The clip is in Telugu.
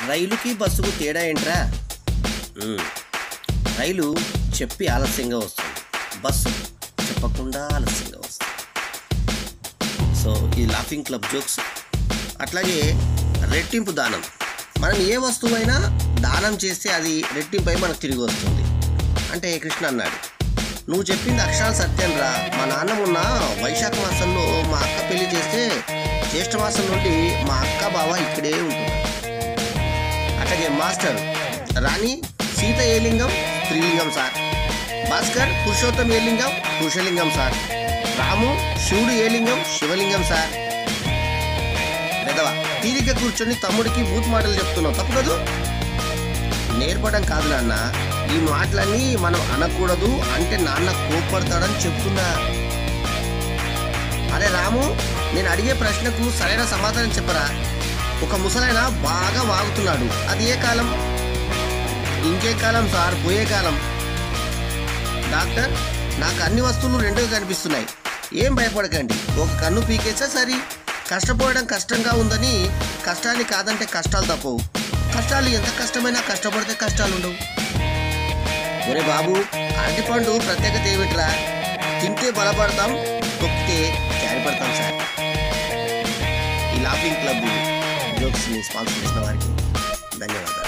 రైలుకి బస్సుకు తేడా ఏంట్రా మ్మ్. రైలు చెప్పి ఆలస్యంగా వస్తుంది బస్సు చెప్పకుండా ఆలస్యంగా వస్తుంది సో ఈ లాఫింగ్ క్లబ్ జోక్స్ అట్లాగే రెట్టింపు దానం మనం ఏ వస్తువైనా దానం చేస్తే అది రెట్టింపై మనకు తిరిగి వస్తుంది అంటే కృష్ణ అన్నాడు నువ్వు చెప్పింది అక్షరాలు సత్యం రా మా నాన్న మొన్న వైశాఖ మాసంలో మా అక్క పెళ్లి చేస్తే జ్యేష్ఠ మాసం నుండి మా అక్క బావ ఇక్కడే ఉంటున్నారు అట్లాగే మాస్టర్ రాణి సీత ఏ లింగం స్త్రీలింగం సార్ భాస్కర్ పురుషోత్తం ఏ లింగం పురుషలింగం సార్ రాము శివుడు ఏ లింగం శివలింగం సార్ పెదవా తీరిక కూర్చొని తమ్ముడికి బూత్ మాటలు చెప్తున్నావు తప్పు కదూ నేర్పడం కాదు నాన్న ఈ మాటలన్నీ మనం అనకూడదు అంటే నాన్న కోప్పడతాడని చెప్తున్నా అరే రాము నేను అడిగే ప్రశ్నకు సరైన సమాధానం చెప్పరా ఒక ముసలైన బాగా వాగుతున్నాడు అది ఏ కాలం ఇంకే కాలం సార్ పోయే కాలం డాక్టర్ నాకు అన్ని వస్తువులు రెండుగా కనిపిస్తున్నాయి ఏం భయపడకండి ఒక కన్ను పీకేస్తే సరి కష్టపడడం కష్టంగా ఉందని కష్టాన్ని కాదంటే కష్టాలు తప్పవు కష్టాలు ఎంత కష్టమైనా కష్టపడితే కష్టాలు ఉండవు ఒరే బాబు అరటిపండు ప్రత్యేకత ఏమిట్రా తింటే బలపడతాం తొక్కితే జారిపడతాం సార్ ఈ లాఫింగ్ క్లబ్ జోక్స్ని స్పాన్సర్ చేసిన వారికి ధన్యవాదాలు